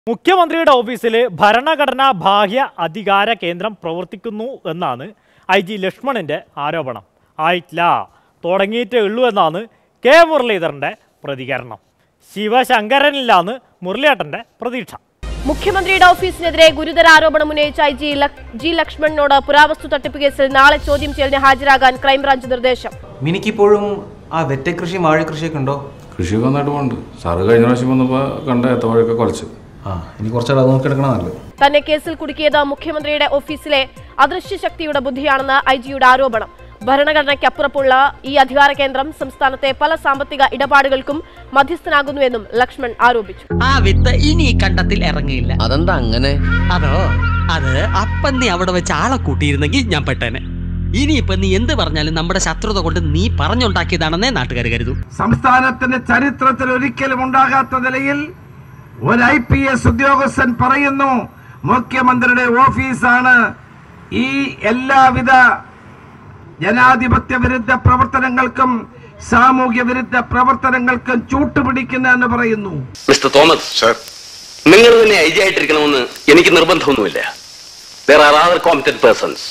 മുഖ്യമന്ത്രിയുടെ ഓഫീസിൽ ഭരണഘടനാ ബാഹ്യ അധികാര കേന്ദ്രം പ്രവർത്തിക്കുന്നു എന്നാണ് ഐ ജി ലക്ഷ്മണന്റെ ആരോപണം ആയിട്ടില്ല തുടങ്ങിയിട്ടേ ഉള്ളൂ എന്നാണ് കെ മുരളീധരന്റെ പ്രതികരണം ശിവശങ്കരനിലാണ് മുരളിയേട്ടന്റെ പ്രതീക്ഷ മുഖ്യമന്ത്രിയുടെ ഓഫീസിനെതിരെ ഗുരുതര ആരോപണം ഉന്നയിച്ച ഐ ജി ലക്- ജി ലക്ഷ്മണനോട് പുരാവസ്തു തട്ടിപ്പ് കേസിൽ നാളെ ചോദ്യം ചെയ്യലിന് ഹാജരാകാൻ ക്രൈംബ്രാഞ്ച് നിർദ്ദേശം മിനിക്കിപ്പോഴും ആ വെറ്റക്കൃഷിയും വാഴക്കൃഷിയൊക്കെ ഉണ്ടോ കൃഷിയൊക്കെ നന്നായിട്ട് പോകുന്നുണ്ട് സാറ് കഴിഞ്ഞ പ്രാവശ്യം വന്നപ്പോൾ കണ്ട ഏത്തവാഴയൊക്കെ കുറച്ച് ആ ഇനി കുറച്ചുകൂടെ അത് നോക്കിയെടുക്കണ നല്ലത് തന്നെ കേസിൽ കുടുക്കിയത് മുഖ്യമന്ത്രിയുടെ ഓഫീസിലെ അദൃശ്യ ശക്തിയുടെ ബുദ്ധിയാണെന്ന് ഐ ജിയുടെ ആരോപണം ഭരണഘടനയ്ക്കപ്പുറപ്പുള്ള ഈ അധികാര കേന്ദ്രം സംസ്ഥാനത്തെ പല സാമ്പത്തിക ഇടപാടുകൾക്കും മധ്യസ്ഥനാകുന്നുവെന്നും ലക്ഷ്മൺ ആരോപിച്ചു ആ വിത്ത് ഇനി ഈ കണ്ടത്തിൽ ഇറങ്ങിയില്ല അതെന്താ അങ്ങനെ അതോ അത് അപ്പം നീ അവിടെ വെച്ച് ആളെ കൂട്ടിയിരുന്നെങ്കിൽ ഞാൻ പെട്ടേനെ ഇനിയിപ്പൊ നീ എന്ത് പറഞ്ഞാലും നമ്മുടെ ശത്രുത കൊണ്ട് നീ പറഞ്ഞുണ്ടാക്കിയതാണെന്നേ നാട്ടുകാർ കരുതൂ സംസ്ഥാനത്തിന്റെ ചരിത്രത്തിൽ ഒരിക്കലും ഉണ്ടാകാത്ത നിലയിൽ ഒരു ഐ പി എസ് ഉദ്യോഗസ്ഥൻ പറയുന്നു മുഖ്യമന്ത്രിയുടെ ഓഫീസാണ് ഈ എല്ലാവിധ ജനാധിപത്യ വിരുദ്ധ പ്രവർത്തനങ്ങൾക്കും സാമൂഹ്യ വിരുദ്ധ പ്രവർത്തനങ്ങൾക്കും ചൂട്ടുപിടിക്കുന്ന എന്ന് പറയുന്നു മിസ്റ്റർ തോമസ് സർ നിങ്ങൾ തന്നെ ഐ ജി ആയിട്ടിരിക്കണമെന്ന് എനിക്ക് നിർബന്ധമൊന്നുമില്ല there are other competent persons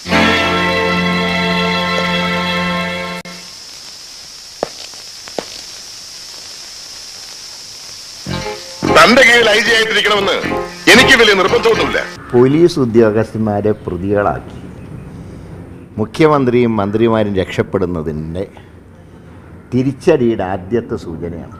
തന്റെ കീഴിൽ ഐ ജി ആയിട്ടിരിക്കണമെന്ന് എനിക്ക് വലിയ നിർബന്ധമൊന്നുമില്ല പോലീസ് ഉദ്യോഗസ്ഥന്മാരെ പ്രതികളാക്കി മുഖ്യമന്ത്രിയും മന്ത്രിമാരും രക്ഷപ്പെടുന്നതിൻ്റെ തിരിച്ചടിയുടെ ആദ്യത്തെ സൂചനയാണ്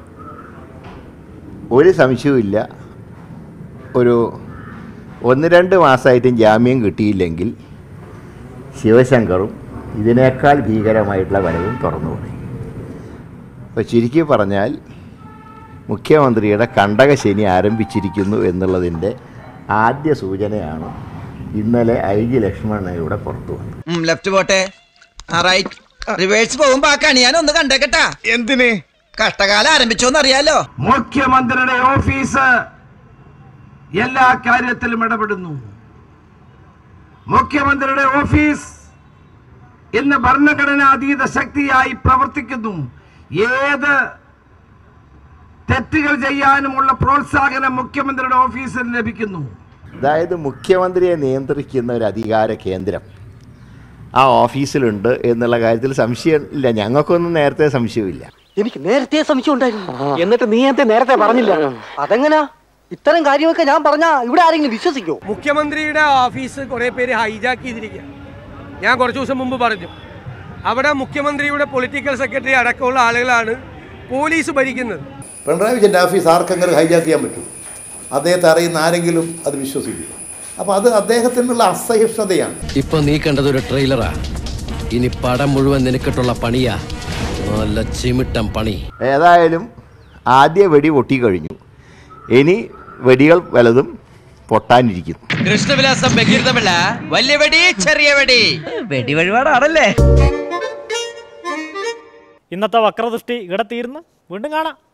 ഒരു സംശയവുമില്ല ഒരു ഒന്ന് രണ്ട് മാസമായിട്ടും ജാമ്യം കിട്ടിയില്ലെങ്കിൽ ശിവശങ്കറും ഇതിനേക്കാൾ ഭീകരമായിട്ടുള്ള വരവും തുറന്നു പറയും അപ്പോൾ ചുരുക്കി പറഞ്ഞാൽ മുഖ്യമന്ത്രിയുടെ കണ്ടകശനി ആരംഭിച്ചിരിക്കുന്നു എന്നുള്ളതിൻ്റെ ആദ്യ സൂചനയാണ് ഇന്നലെ ഐ ജി ലക്ഷ്മണയുടെ പുറത്തു വന്നത് ലെഫ്റ്റ് പോട്ടെ റൈറ്റ് റിവേഴ്സ് പോകുമ്പോ ആ കണി ഞാൻ ഒന്ന് കണ്ടേക്കട്ടാ എന്തിന് കഷ്ടകാലം ആരംഭിച്ചോന്ന് അറിയാലോ മുഖ്യമന്ത്രിയുടെ ഓഫീസ് എല്ലാ കാര്യത്തിലും ഇടപെടുന്നു മുഖ്യമന്ത്രിയുടെ ഓഫീസ് ഇന്ന് ഭരണഘടനാതീത ശക്തിയായി പ്രവർത്തിക്കുന്നു ഏത് തെറ്റുകൾ ചെയ്യാനുമുള്ള പ്രോത്സാഹനം മുഖ്യമന്ത്രിയുടെ ഓഫീസിൽ ലഭിക്കുന്നു അതായത് മുഖ്യമന്ത്രിയെ നിയന്ത്രിക്കുന്ന ഒരു അധികാര കേന്ദ്രം ആ ഓഫീസിലുണ്ട് എന്നുള്ള കാര്യത്തിൽ സംശയമില്ല ഞങ്ങൾക്കൊന്നും നേരത്തെ സംശയമില്ല എനിക്ക് നേരത്തെ സംശയം ഉണ്ടായിരുന്നു എന്നിട്ട് നീ എന്ത് നേരത്തെ പറഞ്ഞില്ല അതെങ്ങനാ ഇത്തരം കാര്യമൊക്കെ ഞാൻ പറഞ്ഞാ ഇവിടെ ആരെങ്കിലും വിശ്വസിക്കോ മുഖ്യമന്ത്രിയുടെ ഓഫീസ് കുറെ പേര് ഹൈജാക്ക് ചെയ്തിരിക്കുക ഞാൻ കുറച്ച് ദിവസം മുമ്പ് പറഞ്ഞു അവിടെ മുഖ്യമന്ത്രിയുടെ പൊളിറ്റിക്കൽ സെക്രട്ടറി അടക്കമുള്ള ആളുകളാണ് പോലീസ് ഭരിക്കുന്നത് പിണറായി വിജയന്റെ ഓഫീസ് ആർക്കെങ്കിലും ഹൈജാക്ക് ചെയ്യാൻ പറ്റും അദ്ദേഹത്തെ അറിയുന്ന ആരെങ്കിലും അത് വിശ്വസിക്കും അപ്പൊ അത് അദ്ദേഹത്തിനുള്ള അസഹിഷ്ണുതയാണ് ഇപ്പൊ നീ കണ്ടത് ഒരു ട്രെയിലറാ ഇനി പടം മുഴുവൻ നിനക്കിട്ടുള്ള പണിയാ നല്ല ചിമിട്ടം പണി ഏതായാലും ആദ്യ വെടി പൊട്ടിക്കഴിഞ്ഞു ഇനി വെടികൾ വലതും പൊട്ടാനിരിക്കുന്നു കൃഷ്ണവിലാസം ബഹിർദമല്ല വലിയ വെടി ചെറിയ വെടി വെടി വഴിപാടാണല്ലേ ഇന്നത്തെ വക്രദൃഷ്ടി ഇവിടെ തീർന്ന് വീണ്ടും കാണാം